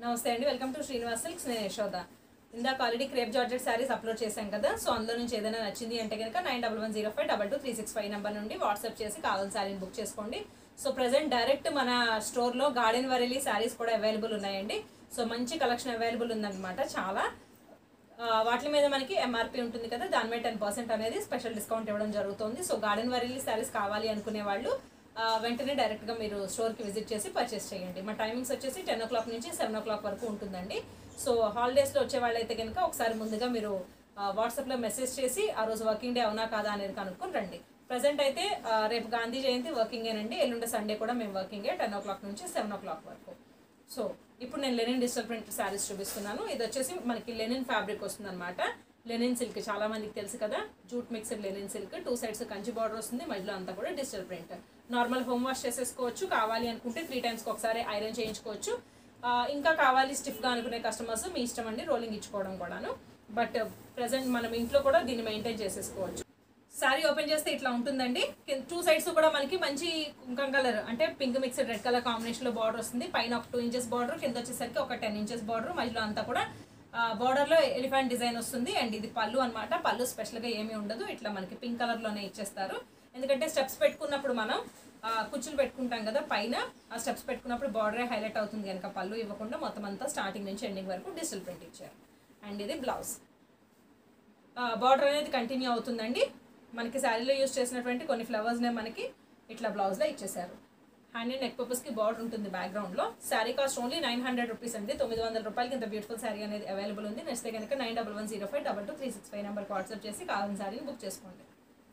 నమస్తే అండి welcome to Srinivas silks నేను యశోద ఇందాక already crepe georgette sarees upload చేశాం కదా సో అందులో నుంచి ఏదైనా నచ్చింది అంటే కనుక nine double one zero five double two three six five number నుండి వాట్సాప్ చేసి కావాల్సిన శారీని బుక్ చేసుకోండి సో ప్రజెంట్ డైరెక్ట్ మన స్టోర్లో గార్డెన్ వరెలీ శారీస్ కూడా అవైలబుల్ ఉన్నాయండి సో మంచి కలెక్షన్ అవైలబుల్ ఉందన్నమాట చాలా ఆ, వాటి మీద మనకి ఎంఆర్పి ఉంటుంది కదా దాని మీద టెన్ పర్సెంట్ అనేది స్పెషల్ డిస్కౌంట్ ఇవ్వడం జరుగుతుంది సో గార్డెన్ వరీలి శారీస్ కావాలి అనుకునే వాళ్ళు ఆ, వెంటనే డైరెక్ట్గా మీరు స్టోర్కి విజిట్ చేసి పర్చేస్ చేయండి మా టైమింగ్స్ వచ్చేసి టెన్ ఓ క్లాక్ నుంచి సెవెన్ ఓ క్లాక్ వరకు ఉంటుందండి సో హాలిడేస్లో వచ్చే వాళ్ళైతే కనుక ఒకసారి ముందుగా మీరు ఆ, వాట్సాప్లో మెసేజ్ చేసి ఆ రోజు వర్కింగ్ డే అవునా కాదా అనేది కనుక్కొని రండి ప్రజెంట్ అయితే ఆ, రేపు గాంధీ జయంతి వర్కింగేనండి ఎల్లుండి సండే కూడా మేము వర్కింగే టెన్ ఓ క్లాక్ నుంచి సెవెన్ ఓ క్లాక్ వరకు సో ఇప్పుడు నేను లెనిన్ డిజిటల్ ప్రింట్ శారీస్ చూపిస్తున్నాను ఇది వచ్చేసి మనకి లెనిన్ ఫ్యాబ్రిక్ వస్తుంది అనమాట లెనిన్ సిల్క్ చాలా మందికి తెలుసు కదా jute mixed linen silk two sides Kanchi border వస్తుంది మధ్యలో అంతా కూడా digital print normal home wash చేసేసుకోవచ్చు కావాలి అనుకుంటే త్రీ టైమ్స్కి ఒకసారి ఐరన్ చేయించుకోవచ్చు ఆ, ఇంకా కావాలి స్టిఫ్గా అనుకునే కస్టమర్స్ మీ ఇష్టం అండి రోలింగ్ ఇచ్చుకోవడం కూడాను బట్ ప్రజెంట్ మనం ఇంట్లో కూడా దీన్ని మెయింటైన్ చేసేసుకోవచ్చు సారీ ఓపెన్ చేస్తే ఇట్లా ఉంటుందండి టూ సైడ్స్ కూడా మనకి మంచి కుంకం కలర్ అంటే pink mixed red colour combination లో బార్డర్ వస్తుంది పైన ఒక టూ ఇంచెస్ బార్డర్ కింద వచ్చేసరికి ఒక టెన్ ఇంచెస్ బార్డర్ మధ్యలో అంతా కూడా బార్డర్ లో ఎలిఫెంట్ డిజైన్ వస్తుంది అండ్ ఇది పళ్ళు అన్నమాట పళ్ళు స్పెషల్ గా ఏమీ ఉండదు ఇట్లా మనకి పింక్ కలర్ లోనే ఇచ్చేస్తారు ఎందుకంటే స్టెప్స్ పెట్టుకున్నప్పుడు మనం ఆ, కుచ్చులు పెట్టుకుంటాం కదా పైన ఆ స్టెప్స్ పెట్టుకున్నప్పుడు బార్డరే హైలైట్ అవుతుంది కనుక పళ్ళు ఇవ్వకుండా మొత్తం అంతా స్టార్టింగ్ నుంచి ఎండింగ్ వరకు డిజిటల్ ప్రింట్ ఇచ్చారు అండ్ ఇది బ్లౌజ్ బార్డర్ అనేది కంటిన్యూ అవుతుందండి మనకి శారీలో యూస్ చేసినటువంటి కొన్ని ఫ్లవర్స్నే మనకి ఇట్లా బ్లౌజ్లో ఇచ్చేసారు హ్యాండ్ అండ్ నెక్ పర్పస్కి బార్డర్ ఉంటుంది బ్యాక్గ్రౌండ్లో saree cost only nine hundred rupees అండి తొమ్మిది వందల రూపాయలకి ఇంత బ్యూటిఫుల్ శారీ అనేది అవైలబుల్ ఉంది నెక్స్ట్ కనుక nine double one zero five double two three six five నెంబర్కి వాట్సాప్ చేసి కావాల్సిన శారీని బుక్ చేసుకోండి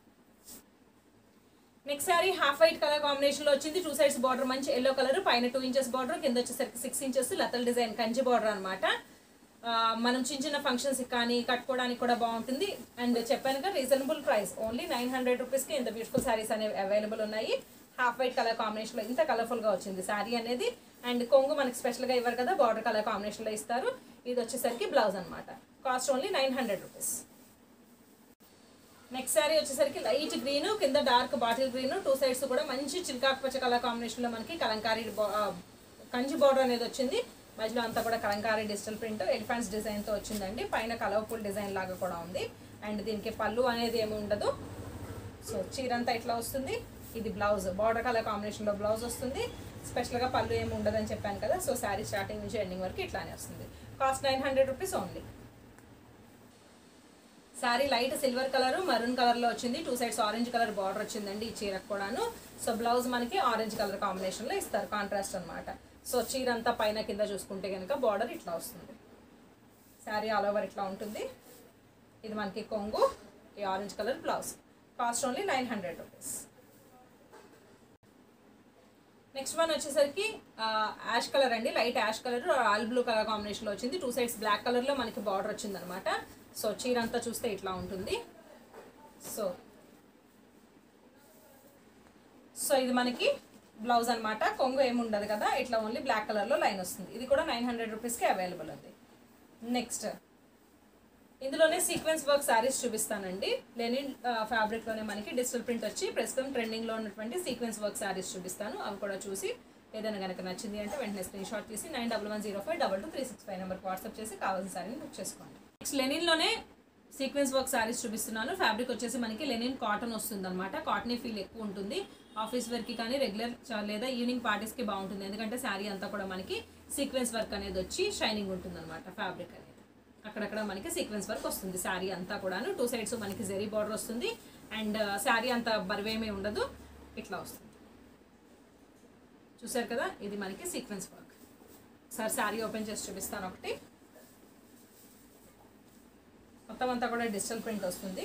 next saree half white colour combination లో వచ్చింది టూ సైడ్స్ బార్డర్ మంచి ఎల్లో కలర్ పైన టూ ఇంచెస్ బార్డర్ కింద వచ్చేసరికి సిక్స్ ఇంచెస్ లతల్ డిజైన్ కంచి బార్డర్ అనమాట మనం చిన్న చిన్న ఫంక్షన్స్ కానీ కట్టుకోవడానికి కూడా బాగుంటుంది అండ్ చెప్పాను కదా reasonable price only nine hundred రూపీస్కి ఇంత బ్యూటిఫుల్ శారీస్ అనేవి అవైలబుల్ ఉన్నాయి హాఫ్ వైట్ కలర్ కాంబినేషన్లో ఇంత కలర్ఫుల్గా వచ్చింది శారీ అనేది అండ్ కొంగు మనకి స్పెషల్గా ఇవ్వరు కదా బార్డర్ కలర్ కాంబినేషన్లో ఇస్తారు ఇది వచ్చేసరికి బ్లౌజ్ అనమాట cost only nine hundred rupees next saree వచ్చేసరికి లైట్ గ్రీన్ కింద dark bottle green two sides కూడా మంచి చిల్కాకు పచ్చ కలర్ కాంబినేషన్ లో మనకి కలంకారీ బా- ఆ, కంచి బార్డర్ అనేది వచ్చింది మధ్యలో అంతా కూడా Kalamkari digital print elephants design తో వచ్చిందండి పైన కలర్ఫుల్ డిజైన్ లాగా కూడా ఉంది అండ్ దీనికి పళ్ళు అనేది ఏమి ఉండదు సో చీర అంతా ఇట్లా వస్తుంది ఇది బ్లౌజ్ బార్డర్ కలర్ కాంబినేషన్ లో బ్లౌజ్ వస్తుంది స్పెషల్ గా పళ్ళు ఏమి ఉండదని చెప్పాను కదా సో శారీ స్టార్టింగ్ నుంచి ఎండింగ్ వరకు ఇట్లానే వస్తుంది cost nine hundred rupees only saree light silver colour maroon colour లో వచ్చింది two sides orange colour border వచ్చిందండి ఈ చీరకు కూడాను సో బ్లౌజ్ మనకి ఆరెంజ్ కలర్ కాంబినేషన్ లో ఇస్తారు కాంట్రాస్ట్ అన్నమాట సో చీర అంతా పైన కింద చూసుకుంటే కనుక బార్డర్ ఇట్లా వస్తుంది శారీ ఆల్ ఓవర్ ఇట్లా ఉంటుంది ఇది మనకి కొంగు ఈ orange colour blouse cost only nine hundred rupees next one వచ్చేసరికి యాష్ కలర్ అండి light ash colour all blue colour combination లో వచ్చింది టూ సైడ్స్ బ్లాక్ కలర్ లో మనకి బార్డర్ వచ్చింది అనమాట సో చీర అంతా చూస్తే ఇట్లా ఉంటుంది సో సో ఇది మనకి బ్లౌజ్ అన్నమాట కొంగు ఏమి ఉండదు కదా ఇట్లా ఓన్లీ బ్లాక్ కలర్ లో లైన్ వస్తుంది ఇది కూడా నైన్ హండ్రెడ్ రూపీస్కి అవైలబుల్ ఉంది నెక్స్ట్ ఇందులోనే సీక్వెన్స్ వర్క్ శారీస్ చూపిస్తానండి లెనిన్ ఫ్యాబ్రిక్ లోనే మనకి డిజిటల్ ప్రింట్ వచ్చి ప్రస్తుతం ట్రెండింగ్ లో ఉన్నటువంటి సీక్వెన్స్ వర్క్ శారీస్ చూపిస్తాను అవి కూడా చూసి ఏదైనా కనుక నచ్చింది అంటే వెంటనే స్క్రీన్ షాట్ తీసి nine double one zero five double two three six five నెంబర్కి వాట్సాప్ చేసి కావాల్సిన శారీని బుక్ చేసుకోండి నెక్స్ట్ లెనిన్ లోనే సీక్వెన్స్ వర్క్ శారీస్ చూపిస్తున్నాను ఫ్యాబ్రిక్ వచ్చేసి మనకి లెనిన్ కాటన్ వస్తుంది అనమాట కాటన్ ఫీల్ ఎక్కువ ఉంటుంది ఆఫీస్ వర్క్ కానీ రెగ్యులర్ లేదా ఈవినింగ్ పార్టీస్ కి బాగుంటుంది ఎందుకంటే శారీ అంతా కూడా మనకి సీక్వెన్స్ వర్క్ అనేది వచ్చి షైనింగ్ ఉంటుంది అనమాట ఫ్యాబ్రిక్ అనేది అక్కడక్కడ మనకి సీక్వెన్స్ వర్క్ వస్తుంది శారీ అంతా కూడాను టూ సైడ్స్ మనకి జెరీ బార్డర్ వస్తుంది అండ్ శారీ అంత బరువేమీ ఉండదు ఇట్లా వస్తుంది చూసారు కదా ఇది మనకి sequence work sir saree open చేసి చూపిస్తాను ఒకటి మొత్తం అంతా కూడా డిజిటల్ ప్రింట్ వస్తుంది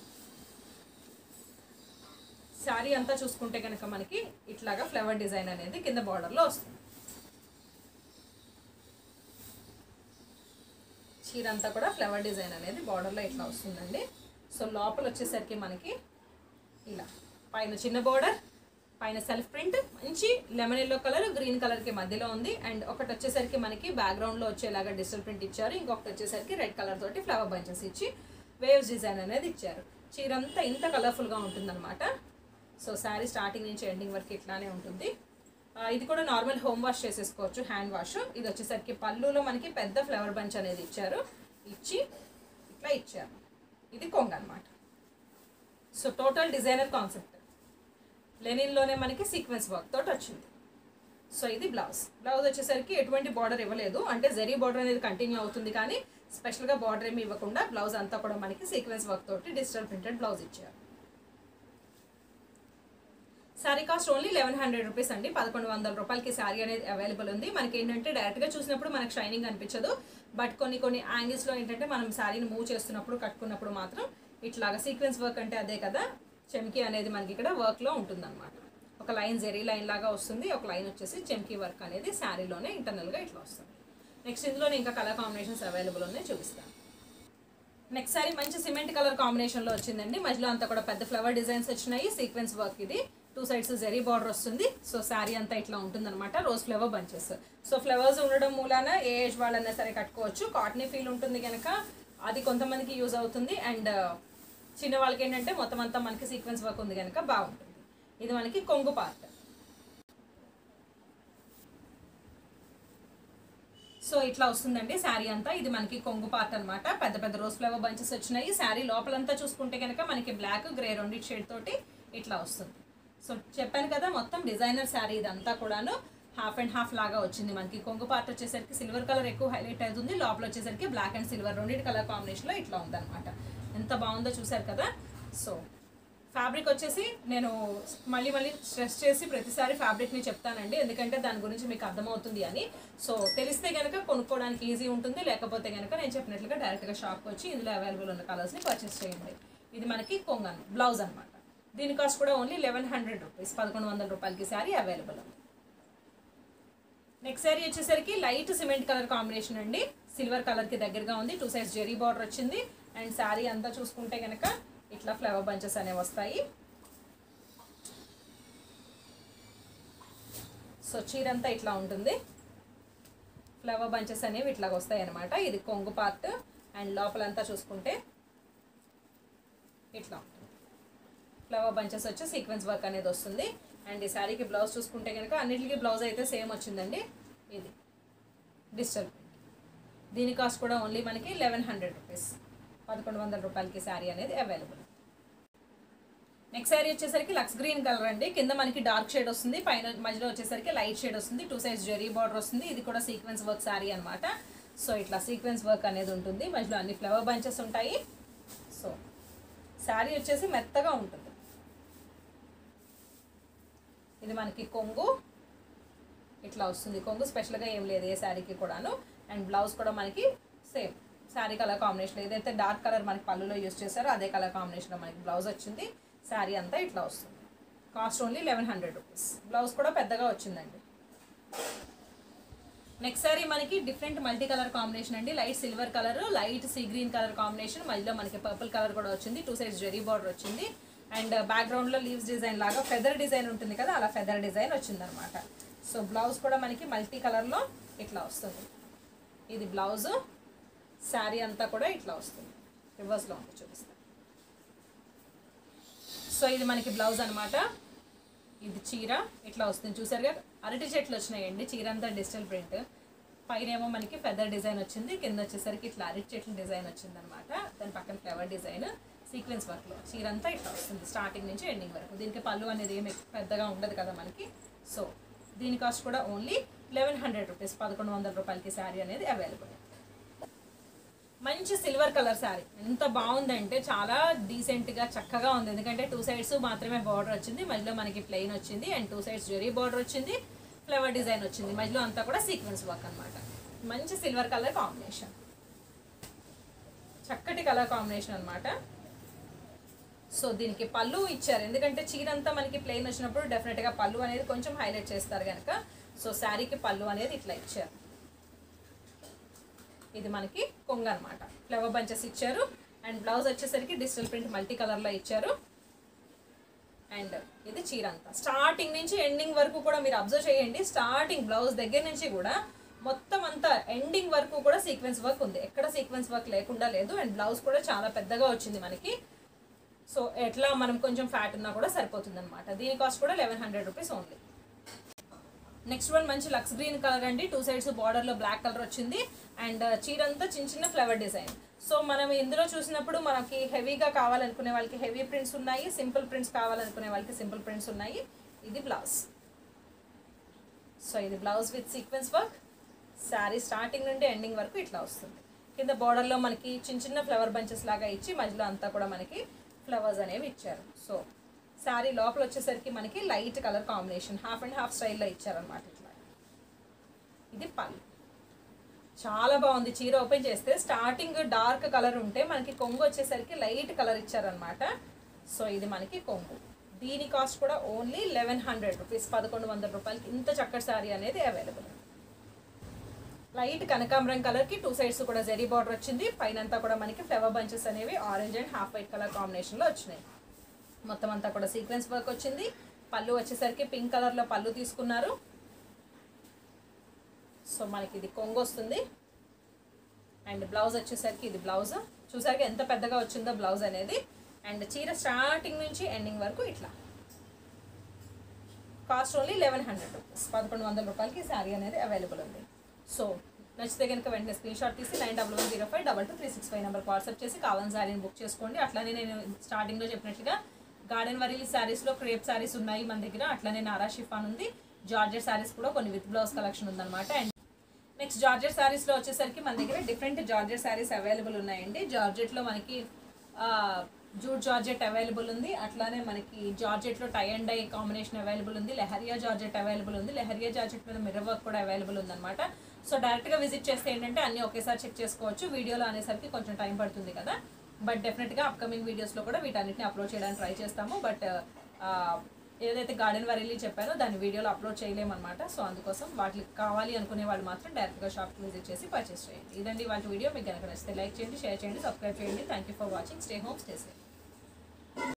శారీ అంతా చూసుకుంటే కనుక మనకి ఇట్లాగా ఫ్లవర్ డిజైన్ అనేది కింద బార్డర్లో వస్తుంది చీర అంతా కూడా ఫ్లవర్ డిజైన్ అనేది బార్డర్లో ఇట్లా వస్తుందండి సో లోపల వచ్చేసరికి మనకి ఇలా పైన చిన్న బార్డర్ పైన సెల్ఫ్ ప్రింట్ మంచి లెమన్ ఎల్లో కలర్ గ్రీన్ కలర్కి మధ్యలో ఉంది అండ్ ఒకటి వచ్చేసరికి మనకి బ్యాక్గ్రౌండ్లో వచ్చేలాగా డిజిటల్ ప్రింట్ ఇచ్చారు ఇంకొకటి వచ్చేసరికి రెడ్ కలర్ తోటి ఫ్లవర్ బంచెస్ ఇచ్చి వేవ్స్ డిజైన్ అనేది ఇచ్చారు చీర అంతా ఇంత కలర్ఫుల్గా ఉంటుందన్నమాట సో శారీ స్టార్టింగ్ నుంచి ఎండింగ్ వరకు ఇట్లానే ఉంటుంది ఆ, ఇది కూడా నార్మల్ హోమ్ వాష్ చేసేసుకోవచ్చు హ్యాండ్ వాష్ ఇది వచ్చేసరికి పళ్ళులో మనకి పెద్ద ఫ్లవర్ బంచ్ అనేది ఇచ్చారు ఇచ్చి ఇట్లా ఇచ్చారు ఇది కొంగ అనమాట సో టోటల్ డిజైనర్ కాన్సెప్ట్ లెనిన్లోనే మనకి సీక్వెన్స్ వర్క్ తోటి వచ్చింది సో ఇది బ్లౌజ్ బ్లౌజ్ వచ్చేసరికి ఎటువంటి బార్డర్ ఇవ్వలేదు అంటే జరీ బార్డర్ అనేది కంటిన్యూ అవుతుంది కానీ స్పెషల్గా బార్డర్ ఏమి ఇవ్వకుండా బ్లౌజ్ అంతా కూడా మనకి సీక్వెన్స్ వర్క్ తోటి డిజిటల్ ప్రింటెడ్ బ్లౌజ్ ఇచ్చారు saree cost only eleven hundred rupees అండి పదకొండు వందల రూపాయలకి శారీ అనేది అవైలబుల్ ఉంది మనకి ఏంటంటే డైరెక్ట్గా చూసినప్పుడు మనకి షైనింగ్ అనిపించదు బట్ కొన్ని కొన్ని యాంగిల్స్లో ఏంటంటే మనం శారీని మూవ్ చేస్తున్నప్పుడు కట్టుకున్నప్పుడు మాత్రం ఇట్లాగా సీక్వెన్స్ వర్క్ అంటే అదే కదా చెమ్కి అనేది మనకి ఇక్కడ వర్క్లో ఉంటుందన్నమాట ఒక లైన్ జెరీ లైన్ లాగా వస్తుంది ఒక లైన్ వచ్చేసి చెమ్కి వర్క్ అనేది శారీలోనే ఇంటర్నల్గా ఇట్లా వస్తుంది నెక్స్ట్ ఇందులోనే ఇంకా కలర్ కాంబినేషన్స్ అవైలబుల్ ఉన్నాయి చూపిస్తాను నెక్స్ట్ సారీ మంచి సిమెంట్ కలర్ కాంబినేషన్ లో వచ్చిందండి మధ్యలో అంతా కూడా పెద్ద ఫ్లవర్ డిజైన్స్ వచ్చినాయి సీక్వెన్స్ వర్క్ ఇది టూ సైడ్స్ జెరీ బార్డర్ వస్తుంది సో శారీ అంతా ఇట్లా ఉంటుందన్నమాట rose flower bunches so flowers ఉండడం మూలాన ఏ ఏజ్ వాళ్ళైనా సరే కట్టుకోవచ్చు కాటనీ ఫీల్ ఉంటుంది కనుక అది కొంతమందికి యూజ్ అవుతుంది అండ్ చిన్న వాళ్ళకి ఏంటంటే మొత్తం అంతా మనకి సీక్వెన్స్ వర్క్ ఉంది కనుక బాగుంటుంది ఇది మనకి కొంగు పార్ట్ సో ఇట్లా వస్తుందండి శారీ అంతా ఇది మనకి కొంగు పార్ట్ అన్నమాట పెద్ద పెద్ద రోజ్ ఫ్లవర్ బంచెస్ వచ్చినాయి శారీ లోపలంతా చూసుకుంటే కనుక మనకి బ్లాక్ గ్రే రెండు షేడ్ తోటి ఇట్లా వస్తుంది సో చెప్పాను కదా మొత్తం డిజైనర్ శారీ ఇదంతా కూడాను హాఫ్ అండ్ హాఫ్ లాగా వచ్చింది మనకి కొంగు పార్ట్ వచ్చేసరికి సిల్వర్ కలర్ ఎక్కువ హైలైట్ అవుతుంది లోపల వచ్చేసరికి బ్లాక్ అండ్ సిల్వర్ రెండింటి కలర్ కాంబినేషన్లో ఇట్లా ఉందన్నమాట ఎంత బాగుందో చూసారు కదా సో ఫ్యాబ్రిక్ వచ్చేసి నేను మళ్ళీ మళ్ళీ స్ట్రెస్ చేసి ప్రతిసారి ఫ్యాబ్రిక్ని చెప్తానండి ఎందుకంటే దాని గురించి మీకు అర్థమవుతుంది అని సో తెలిస్తే కనుక కొనుక్కోవడానికి ఈజీ ఉంటుంది లేకపోతే కనుక నేను చెప్పినట్లుగా డైరెక్ట్గా షాప్కి వచ్చి ఇందులో అవైలబుల్ ఉన్న కలర్స్ని పర్చేస్ చేయండి ఇది మనకి కొంగన్ బ్లౌజ్ అనమాట దీని కాస్ట్ కూడా ఓన్లీ లెవెన్ హండ్రెడ్ రూపీస్ పదకొండు వందల రూపాయలకి శారీ అవైలబుల్ ఉంది నెక్స్ట్ శారీ వచ్చేసరికి లైట్ సిమెంట్ కలర్ కాంబినేషన్ అండి సిల్వర్ కలర్ కి దగ్గరగా ఉంది టూ సైడ్స్ జెరీ బార్డర్ వచ్చింది అండ్ శారీ అంతా చూసుకుంటే కనుక ఇట్లా ఫ్లవర్ బంచెస్ అనేవి వస్తాయి సో చీర అంతా ఇట్లా ఉంటుంది ఫ్లవర్ బంచెస్ అనేవి ఇట్లా వస్తాయి అనమాట ఇది కొంగు పార్ట్ అండ్ లోపలంతా చూసుకుంటే ఇట్లా ఉంటుంది ఫ్లవర్ బంచెస్ వచ్చి సీక్వెన్స్ వర్క్ అనేది వస్తుంది అండ్ ఈ శారీకి బ్లౌజ్ చూసుకుంటే కనుక అన్నిటికీ బ్లౌజ్ అయితే సేమ్ వచ్చిందండి ఇది డిజిటల్ ప్రింట్ దీని కాస్ట్ కూడా ఓన్లీ మనకి లెవెన్ హండ్రెడ్ రూపీస్ పదకొండు వందల రూపాయలకి శారీ అనేది అవైలబుల్ నెక్స్ట్ శారీ వచ్చేసరికి లక్స్ గ్రీన్ కలర్ అండి కింద మనకి డార్క్ షేడ్ వస్తుంది పైన మధ్యలో వచ్చేసరికి లైట్ షేడ్ వస్తుంది టూ సైజ్ జెరీ బార్డర్ వస్తుంది ఇది కూడా సీక్వెన్స్ వర్క్ శారీ అనమాట సో ఇట్లా సీక్వెన్స్ వర్క్ అనేది ఉంటుంది మధ్యలో అన్ని ఫ్లవర్ బంచెస్ ఉంటాయి సో శారీ వచ్చేసి మెత్తగా ఉంటుంది ఇది మనకి కొంగు ఇట్లా వస్తుంది కొంగు స్పెషల్గా ఏం లేదు ఏ శారీకి కూడాను అండ్ బ్లౌజ్ కూడా మనకి సేమ్ శారీ కలర్ కాంబినేషన్ ఏదైతే డార్క్ కలర్ మనకి పళ్ళులో యూస్ చేశారో అదే కలర్ కాంబినేషన్లో మనకి బ్లౌజ్ వచ్చింది శారీ అంతా ఇట్లా వస్తుంది cost only eleven hundred rupees blouse కూడా పెద్దగా వచ్చిందండి నెక్స్ట్ సారీ మనకి డిఫరెంట్ మల్టీ కలర్ కాంబినేషన్ అండి light silver colour light sea green colour combination మధ్యలో మనకి పర్పుల్ కలర్ కూడా వచ్చింది టూ సైడ్స్ జెరీ బార్డర్ వచ్చింది అండ్ బ్యాక్గ్రౌండ్ లో లీవ్స్ డిజైన్ లాగా ఫెదర్ డిజైన్ ఉంటుంది కదా అలా ఫెదర్ డిజైన్ వచ్చింది అనమాట సో బ్లౌజ్ కూడా మనకి మల్టీ కలర్ లో ఇట్లా వస్తుంది ఇది బ్లౌజ్ శారీ అంతా కూడా ఇట్లా వస్తుంది రివర్స్ లో ఉంది చూపిస్తాను సో ఇది మనకి బ్లౌజ్ అన్నమాట ఇది చీర ఇట్లా వస్తుంది చూసారుగా అరటి చెట్లు వచ్చినాయండి చీర అంతా డిజిటల్ ప్రింట్ పైన ఏమో మనకి ఫెదర్ డిజైన్ వచ్చింది కింద వచ్చేసరికి ఇట్లా అరటి చెట్ల డిజైన్ వచ్చింది అనమాట దాని పక్కన ఫ్లవర్ డిజైన్ సీక్వెన్స్ వర్క్లో చీర అంతా ఇట్లా వస్తుంది స్టార్టింగ్ నుంచి ఎండింగ్ వరకు దీనికి పళ్ళు అనేది ఏమి పెద్దగా ఉండదు కదా మనకి సో దీని కాస్ట్ కూడా ఓన్లీ లెవెన్ హండ్రెడ్ రూపీస్ పదకొండు వందల రూపాయలకి శారీ అనేది అవైలబుల్ మంచి సిల్వర్ కలర్ శారీ ఎంత బాగుందంటే చాలా డీసెంట్ గా చక్కగా ఉంది ఎందుకంటే టూ సైడ్స్ మాత్రమే బార్డర్ వచ్చింది మధ్యలో మనకి ప్లెయిన్ వచ్చింది and two sides zari border వచ్చింది ఫ్లవర్ డిజైన్ వచ్చింది మధ్యలో అంతా కూడా సీక్వెన్స్ వర్క్ అన్నమాట మంచి సిల్వర్ కలర్ కాంబినేషన్ చక్కటి కలర్ కాంబినేషన్ అన్నమాట సో దీనికి పళ్ళు ఇచ్చారు ఎందుకంటే చీర అంతా మనకి ప్లెయిన్ వచ్చినప్పుడు డెఫినెట్గా పళ్ళు అనేది కొంచెం హైలైట్ చేస్తారు కనుక సో శారీకి పళ్ళు అనేది ఇట్లా ఇచ్చారు ఇది మనకి కొంగ అనమాట ఫ్లవర్ బంచెస్ ఇచ్చారు అండ్ బ్లౌజ్ వచ్చేసరికి డిజిటల్ ప్రింట్ మల్టీ కలర్లో ఇచ్చారు అండ్ ఇది చీర అంతా స్టార్టింగ్ నుంచి ఎండింగ్ వరకు కూడా మీరు అబ్జర్వ్ చేయండి స్టార్టింగ్ బ్లౌజ్ దగ్గర నుంచి కూడా మొత్తం అంతా ఎండింగ్ వరకు కూడా సీక్వెన్స్ వర్క్ ఉంది ఎక్కడ సీక్వెన్స్ వర్క్ లేకుండా లేదు అండ్ బ్లౌజ్ కూడా చాలా పెద్దగా వచ్చింది మనకి సో ఎట్లా మనం కొంచెం ఫ్యాట్ ఉన్నా కూడా సరిపోతుంది అనమాట దీని కాస్ట్ కూడా eleven hundred rupees only next one మంచి లక్స్ గ్రీన్ కలర్ అండి టూ సైడ్స్ బార్డర్ లో బ్లాక్ కలర్ వచ్చింది అండ్ చీర అంతా చిన్న చిన్న ఫ్లవర్ డిజైన్ సో మనం ఇందులో చూసినప్పుడు మనకి హెవీగా కావాలనుకునే వాళ్ళకి హెవీ ప్రింట్స్ ఉన్నాయి సింపుల్ ప్రింట్స్ కావాలనుకునే వాళ్ళకి సింపుల్ ప్రింట్స్ ఉన్నాయి ఇది బ్లౌజ్ సో ఇది blouse with sequence work saree starting నుండి ఎండింగ్ వరకు ఇట్లా వస్తుంది కింద బార్డర్లో మనకి చిన్న చిన్న ఫ్లవర్ బంచెస్ లాగా ఇచ్చి మధ్యలో అంతా కూడా మనకి ఫ్లవర్స్ అనేవి ఇచ్చారు సో శారీ లోపల వచ్చేసరికి మనకి light colour combination half and half స్టైల్లో ఇచ్చారనమాట ఇట్లా ఇది పళ్ళు చాలా బాగుంది చీర ఓపెన్ చేస్తే స్టార్టింగ్ డార్క్ కలర్ ఉంటే మనకి కొంగు వచ్చేసరికి లైట్ కలర్ ఇచ్చారనమాట సో ఇది మనకి కొంగు దీని కాస్ట్ కూడా ఓన్లీ లెవెన్ హండ్రెడ్ రూపీస్ పదకొండు వందల రూపాయలకి ఇంత చక్కటి శారీ అనేది అవైలబుల్ లైట్ కనకాంబరం కలర్కి టూ సైడ్స్ కూడా జెరీ బార్డర్ వచ్చింది పైన అంతా కూడా మనకి ఫ్లవర్ బంచెస్ అనేవి orange and half white colour కాంబినేషన్లో వచ్చినాయి మొత్తం అంతా కూడా సీక్వెన్స్ వర్క్ వచ్చింది పళ్ళు వచ్చేసరికి పింక్ కలర్లో పళ్ళు తీసుకున్నారు సో మనకి ఇది కొంగు వస్తుంది అండ్ బ్లౌజ్ వచ్చేసరికి ఇది బ్లౌజ్ చూసాక ఎంత పెద్దగా వచ్చిందో బ్లౌజ్ అనేది అండ్ చీర స్టార్టింగ్ నుంచి ఎండింగ్ వరకు ఇట్లా cost only eleven hundred rupees పదకొండు వందల రూపాయలకి శారీ అనేది అవైలబుల్ ఉంది సో నచ్చితే కనుక వెంటనే స్క్రీన్ షాట్ తీసి nine double one zero five double two three six five నెంబర్కి వాట్సాప్ చేసి కావాలని శారీని బుక్ చేసుకోండి అట్లానే నేను స్టార్టింగ్లో చెప్పినట్లుగా గార్డెన్ వరీల్ శారీస్లో క్రేప్ శారీస్ ఉన్నాయి మన దగ్గర అట్లానే నారా షిఫాన్ ఉంది జార్జెట్ శారీస్ కూడా కొన్ని విత్ బ్లౌజ్ కలెక్షన్ ఉందన్నమాట అండ్ నెక్స్ట్ జార్జెట్ శారీస్ లో వచ్చేసరికి మన దగ్గర డిఫరెంట్ జార్జెట్ శారీస్ అవైలబుల్ ఉన్నాయండి జార్జెట్ లో మనకి జూట్ జార్జెట్ అవైలబుల్ ఉంది అట్లానే మనకి జార్జెట్ లో tie and dye combination available ఉంది లెహరియా జార్జెట్ అవైలబుల్ ఉంది లెహరియా జార్జెట్ మీద మిర్రర్ వర్క్ కూడా అవైలబుల్ ఉందన్నమాట సో డైరెక్ట్ గా విజిట్ చేస్తే ఏంటంటే అన్ని ఒకేసారి చెక్ చేసుకోవచ్చు వీడియోలో అనేసరికి కొంచెం టైం పడుతుంది కదా బట్ డెఫినెట్ గా అప్కమింగ్ వీడియోస్ లో కూడా వీటన్నిటిని అప్లోడ్ చేయడానికి ట్రై చేస్తాము బట్ ఏదైతే గార్డెన్ వరెల్లి చెప్పారో దాన్ని వీడియోలో అప్లోడ్ చేయలేమన్నమాట సో అందుకోసం వాటికి కావాలి అనుకునే వాళ్ళు మాత్రం డైరెక్ట్గా షాప్కి విజిట్ చేసి పర్చేస్ చేయండి ఇదండి వాటి వీడియో మీకు కనుక నచ్చితే లైక్ చేయండి షేర్ చేయండి సబ్స్క్రైబ్ చేయండి thank you for watching stay home stay safe